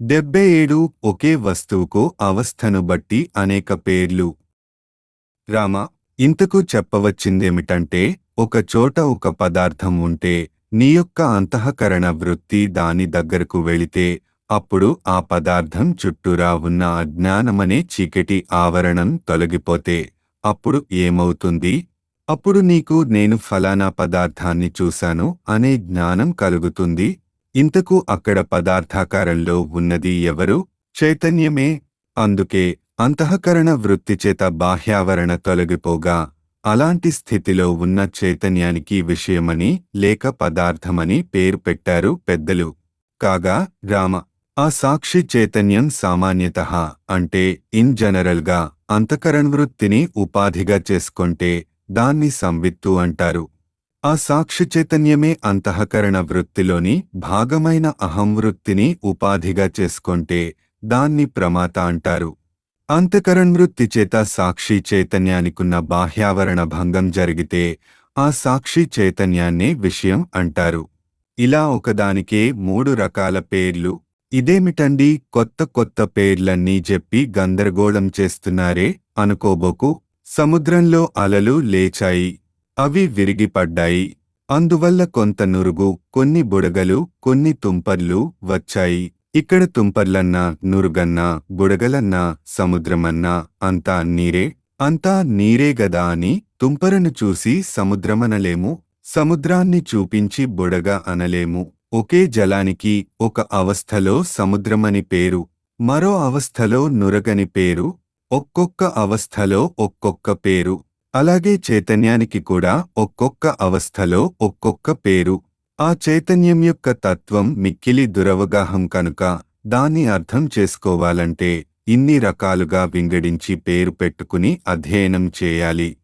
డెబ్బై ఏడు ఒకే వస్తువుకు అవస్థను బట్టి అనేక పేర్లు రామ ఇంతకు చెప్పవచ్చిందేమిటంటే ఒక చోట ఒక పదార్థం ఉంటే నీ యొక్క అంతఃకరణ వృత్తి దాని దగ్గరకు వెళితే అప్పుడు ఆ పదార్థం చుట్టూరా ఉన్న అజ్ఞానమనే చీకటి ఆవరణం తొలగిపోతే అప్పుడు ఏమవుతుంది అప్పుడు నీకు నేను ఫలానా పదార్థాన్ని చూశాను అనే జ్ఞానం కలుగుతుంది ఇంతకు అక్కడ పదార్థాకారంలో ఉన్నది ఎవరు చైతన్యమే అందుకే అంతఃకరణ వృత్తిచేత బాహ్యావరణ తొలగిపోగా అలాంటి స్థితిలో ఉన్న చైతన్యానికి విషయమని లేక పదార్థమని పేరు పెట్టారు పెద్దలు కాగా రామ ఆ సాక్షి చైతన్యం సామాన్యత అంటే ఇన్ జనరల్గా అంతఃకరణవృత్తిని ఉపాధిగా చేసుకొంటే దాన్ని సంవిత్తు అంటారు ఆ సాక్షి చైతన్యమే అంతఃకరణ వృత్తిలోని భాగమైన అహం వృత్తిని ఉపాధిగా చేసుకొంటే దాన్ని ప్రమాత అంటారు అంతఃకరణవృత్తి చేత సాక్షి చైతన్యానికున్న బాహ్యావరణ భంగం జరిగితే ఆ సాక్షి చైతన్యాన్నే విషయం అంటారు ఇలా ఒకదానికే మూడు రకాల పేర్లు ఇదేమిటండి కొత్త కొత్త పేర్లన్నీ చెప్పి గందరగోళం చేస్తున్నారే అనుకోబోకు సముద్రంలో అలలు లేచాయి అవి విరిగిపడ్డాయి అందువల్ల కొంత నురుగు కొన్ని బుడగలు కొన్ని తుంపర్లు వచ్చాయి ఇక్కడ తుంపర్లన్నా నురుగన్నా బుడగలన్నా సముద్రమన్నా అంతా నీరే అంతా నీరే గదా అని తుంపరను చూసి సముద్రమనలేము సముద్రాన్ని చూపించి బుడగ అనలేము ఒకే జలానికి ఒక అవస్థలో సముద్రమని పేరు మరో అవస్థలో నురగని పేరు ఒక్కొక్క అవస్థలో ఒక్కొక్క పేరు అలాగే చైతన్యానికి కూడా ఒక్కొక్క అవస్థలో ఒక్కొక్క పేరు ఆ చైతన్యం యొక్క తత్వం మిక్కిలి దురవగాహం కనుక దాన్ని అర్థం చేసుకోవాలంటే ఇన్ని రకాలుగా వింగడించి పేరు పెట్టుకుని అధ్యయనం చేయాలి